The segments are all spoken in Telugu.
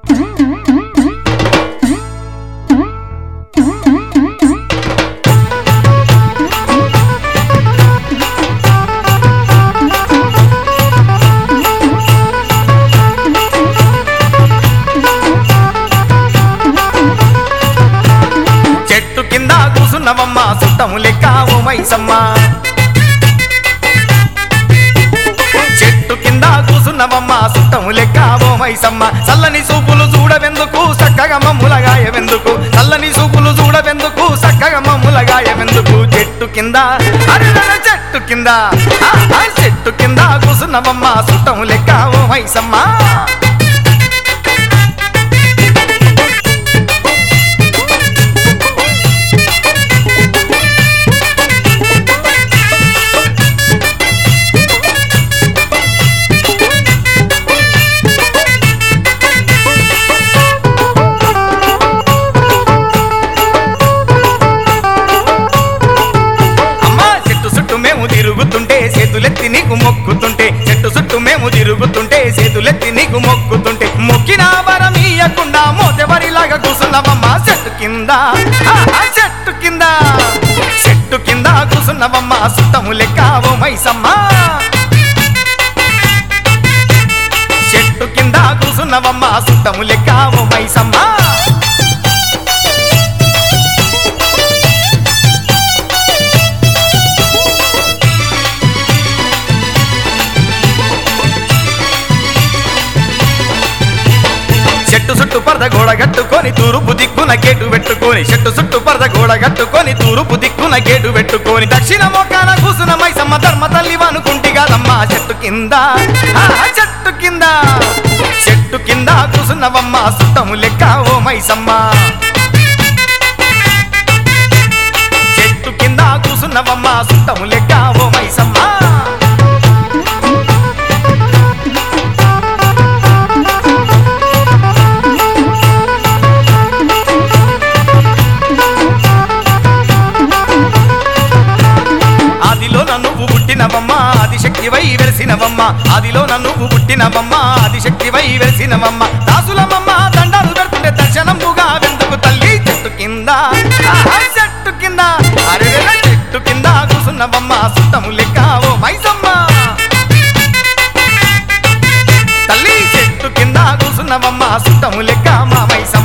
చెట్టు కింద కూసున్నవమ్మ సుట్టము లెక్క ఓ మైసమ్మ చెట్టు కింద కూసున్నవమ్మ సుట్టము లెక్క ఓ మైసమ్మ చల్లని సూపులు చూడవెందుకు చక్కగా మమ్ములగాయవెందుకు చల్లని సూపులు చూడవెందుకు చక్కగా మమ్ములగాయవెందుకు చెట్టు కింద అరెరెరె చెట్టు కింద ఆ, ఆ, చెట్టు కింద కూసున్నవమ్మ సుట్టము లెక్క ఓ మైసమ్మ అమ్మా చెట్టు చుట్టూ మేము తిరుగుతుంటే చేతులెత్తి నీకు మొక్కుతుంటే చెట్టు చుట్టూ మేము తిరుగుతుంటే చేతులెత్తి నీకు మొక్కుతుంటే మొక్కిన వరమీయకుండా మోతెవరిలాగా కూసున్నావమ్మా చెట్టు కింద ఆ, ఆ చెట్టు కింద చెట్టు కింద కూసున్నావమ్మా సుట్టము లెక్క ఓ మైసమ్మ చెట్టు కింద కూసున్నావమ్మా సుట్టము లెక్క ఓ మైసమ్మ చెట్టు చుట్టూ పరద గోడ కట్టుకొని తూరుపు దిక్కున గేటు పెట్టుకొని చెట్టు చుట్టూ పరద గోడ కట్టుకొని తూరుపు దిక్కున గేటు పెట్టుకొని దక్షిణ మొక్కన కూసున మైసమ్మ ధర్మ తల్లి అనుకుంటి కాదమ్మా చెట్టు కింద ఆ, చెట్టు కింద చెట్టు కింద కూసున్నవమ్మ సుట్టము లెక్క ఓ మైసమ్మ చెట్టు కింద కూసున్నవమ్మ సుట్టము లెక్క ఓ మైసమ్మ ఆదిలో నువ్వు పుట్టినవమ్మ ఆదిశక్తివై వెలిసినవమ్మ ఆదిలో నువ్వు పుట్టినవమ్మ ఆదిశక్తివై వెలిసినవమ్మ దాసులమమ్మ దండాలు పెడుతుంటే దర్శనముగా వెందుకు తల్లి చెట్టు కింద ఆహా, చెట్టు కింద అరే చెట్టు కింద కూసున్నవమ్మ సుట్టము లెక్క ఓ మైసమ్మ తల్లి చెట్టు కింద కూసున్నవమ్మ సుట్టము లెక్క మా మైసమ్మ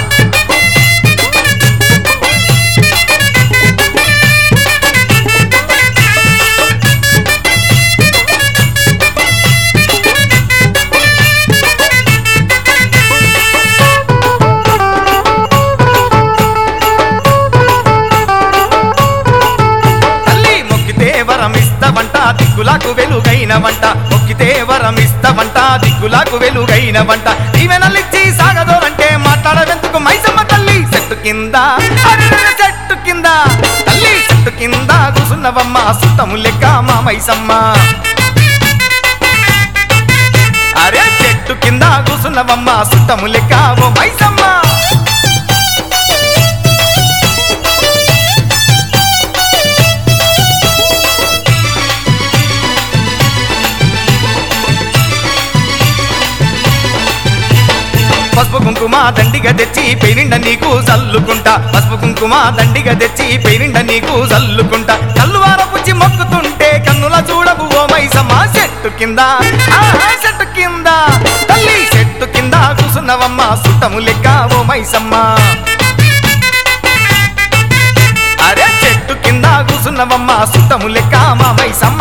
తల్లి మొక్కితే వరమిస్తవంట దిక్కులకు వెలుగైనవంట మొక్కితే వరమిస్తవంట దిక్కులకు వెలుగైనవంట దీవెనలిచ్చి సాగదోరంటే మాట్లాడవెందుకు మైసమ్మ తల్లి చెట్టు కింద అరెరెరె చెట్టు కింద తల్లి చెట్టు కింద కూసున్నవమ్మ సుట్టము లెక్క మా మైసమ్మ అరే చెట్టు కింద కూసున్నవమ్మ సుట్టము లెక్క ఓ మైసమ్మ పసుపు కుంకుమ దండిగా తెచ్చి పెయినిండ నీకు చల్లుకుంటా పసుపు కుంకుమ దండిగా తెచ్చి పెయినిండ నీకు చల్లుకుంటా కల్లువార పుచ్చి మొక్కుతుంటే కన్నుల చూడవు ఓ మైసమ్మ చెట్టు కింద ఆహా, చెట్టు కింద తల్లి చెట్టు కింద కూసున్నవమ్మ సుట్టము లెక్క ఓ మైసమ్మ అరే చెట్టు కింద కూసున్నవమ్మ సుట్టము లెక్క మా మైసమ్మ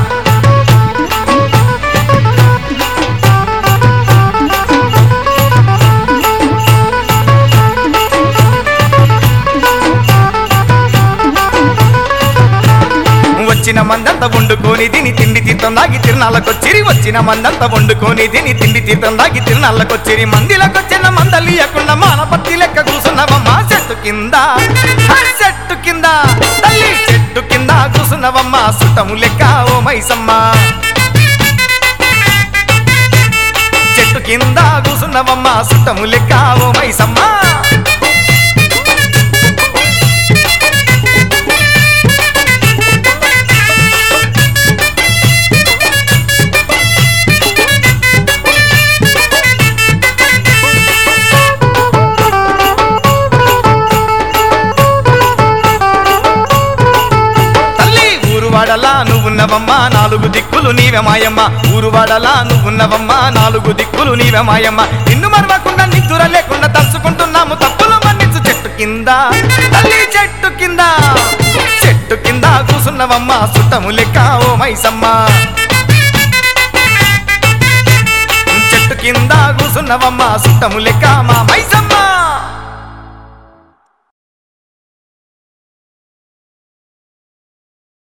వచ్చిన మందంతా వండుకొని తిని తిండి తీర్థం దాగి తిరునాళ్ళకొచ్చిరి వచ్చిన మందంతా వండుకొని తిని తిండి తీర్థం దాగి తిరునాళ్ళకొచ్చిరి మందిలకొచ్చిన మందలియకుండా మానపత్తి లెక్క కూసున్నవమ్మ చెట్టు కింద ఆ చెట్టు కింద తల్లి చెట్టు కింద కూసున్నవమ్మ సుట్టము లెక్క ఓ మైసమ్మ చెట్టు కింద కూసున్నవమ్మ సుట్టము లెక్క ఓ మైసమ్మ ఊరువాడలా నువ్వున్నవమ్మా నాలుగు దిక్కులు నీవే మాయమ్మ ఊరువాడలా నువ్వున్నవమ్మా నాలుగు దిక్కులు నీవే మాయమ్మ నిన్ను మరవకుండా నిద్దుర లేకుండా తలుచుకుంటున్నాము తప్పులు మన్నించు చెట్టు కింద తల్లి చెట్టు కింద చెట్టు కింద కూసున్నవమ్మా సుట్టము లెక్క ఓ మైసమ్మ చెట్టు కింద కూసున్నవమ్మా సుట్టము లెక్క మా మైసమ్మ